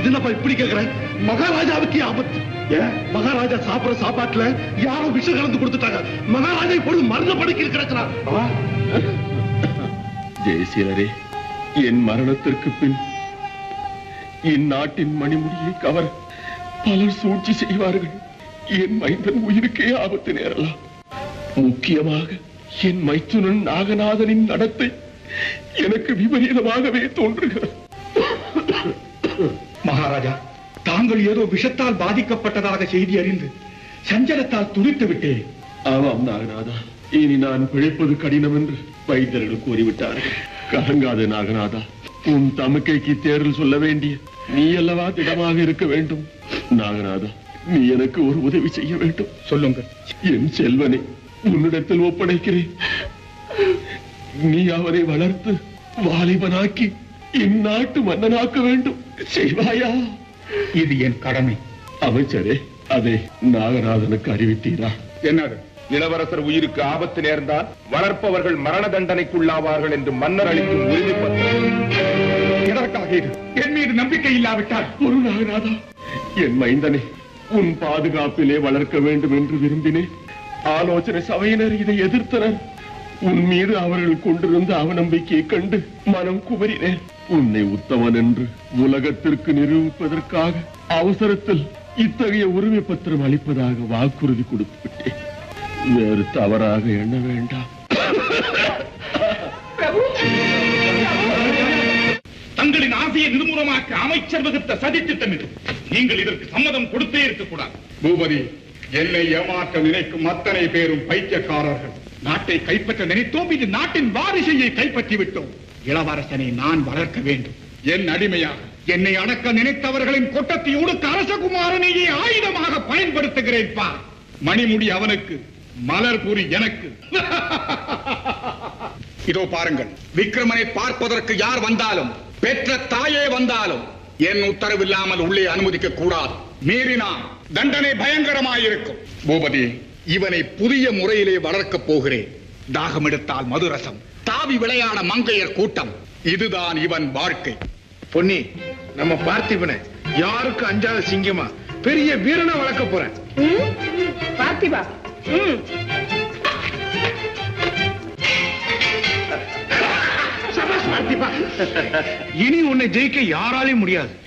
என்னப்பா இப்படி கேக்குற மகாராஜாவுக்கு ஆபத்து ஏன் மகாராஜா சாப்பிடுற சாப்பாட்டுல யாரோ விஷம் கலந்து கொடுத்துட்டாங்க மகாராஜா இப்பொழுது மரண படுக்கையில் கிடக்கிறார் ஆ? ஜெயசீலரே என் மரணத்திற்கு பின் இந்நாட்டின் மணிமுடியை கவர பலர் சூழ்ச்சி செய்வார்கள் என் மைந்தன் உயிருக்கே ஆபத்து நேரலாம் முக்கியமாக என் மைத்துனன் நாகநாதனின் நடத்தை எனக்கு விபரீதமாகவே தோன்றுகிறது மகாராஜா தாங்கள் ஏதோ விஷத்தால் பாதிக்கப்பட்டதாக செய்தி அறிந்து சஞ்சலத்தால் துடித்து விட்டேன் ஆமாம் நாகநாதா இனி நான் பிழைப்பது கடினம் என்று வைத்தியர்கள் கூறிவிட்டார்கள் கலங்காது நாகநாதா உன் தமக்கைக்கு தேர்தல் சொல்ல வேண்டிய நீ அல்லவா திடமாக இருக்க வேண்டும் நாகநாதா நீ எனக்கு ஒரு உதவி செய்ய வேண்டும் சொல்லுங்கள் என் செல்வனை உன்னிடத்தில் ஒப்படைக்கிறேன் நீ அவரை வளர்த்து வாலிபனாக்கி இந்நாட்டு மன்னனாக்க வேண்டும் செய்வாயா இது என் கடமை அமைச்சரே அதை நாகநாதனுக்கு அறிவித்தீரா என்னது இளவரசர் உயிருக்கு ஆபத்து நேர்ந்தால் வளர்ப்பவர்கள் மரண தண்டனைக்குள்ளாவார்கள் என்று மன்னர் அளிக்கும் உறுதிப்பத்திரம் எதற்காக இது என் மீது நம்பிக்கை இல்லாவிட்டால் ஒரு நாகநாதா என் மைந்தனை உன் பாதுகாப்பிலே வளர்க்க வேண்டும் என்று விரும்பினேன் ஆலோசனை சபையினர் இதை எதிர்த்தனர் உன் மீது அவர்கள் கொண்டிருந்த அவநம்பிக்கையை கண்டு மனம் குமரினேன் உன்னை உத்தமன் என்று உலகத்திற்கு நிரூபிப்பதற்காக அவசரத்தில் இத்தகைய உரிமை பத்திரம் அளிப்பதாக வாக்குறுதி கொடுத்து விட்டேன் வேறு தவறாக எண்ண வேண்டாம் தங்களின் ஆசையை நிர்மூலமாக்க அமைச்சர் வகுத்த சதி திட்டம் இது நீங்கள் இதற்கு சம்மதம் கொடுத்தே இருக்கக்கூடாது பூபதி என்னை ஏமாற்ற நினைக்கும் அத்தனை பேரும் பைத்தியக்காரர்கள் நாட்டை கைப்பற்ற நினைத்தோம் இது நாட்டின் வாரிசையை கைப்பற்றி விட்டோம் இளவரசனை நான் வளர்க்க வேண்டும் என் அடிமையாக என்னை அடக்க நினைத்தவர்களின் கொட்டத்தை ஒடுக்க அரசகுமாரனையே ஆயுதமாக பயன்படுத்துகிறேன் பார் மணிமுடி அவனுக்கு மலர்புரி எனக்கு இதோ பாருங்கள் விக்ரமனை பார்ப்பதற்கு யார் வந்தாலும் பெற்ற தாயே வந்தாலும் என் உத்தரவில்லாமல் உள்ளே அனுமதிக்க கூடாது மீறினால் தண்டனை பயங்கரமாயிருக்கும் பூபதி இவனை புதிய முறையிலே வளர்க்கப் போகிறேன் தாகம் எடுத்தால் மதுரசம் தாவி விளையாட மங்கையர் கூட்டம் இதுதான் இவன் வாழ்க்கை பொன்னி நம்ம பார்த்திபனை யாருக்கு அஞ்சாத சிங்கமா பெரிய வீரனை வளர்க்க போறேன் ம்? பார்த்திபா ம் சபாஷ் பார்த்திபா இனி உன்னை ஜெயிக்க யாராலையும் முடியாது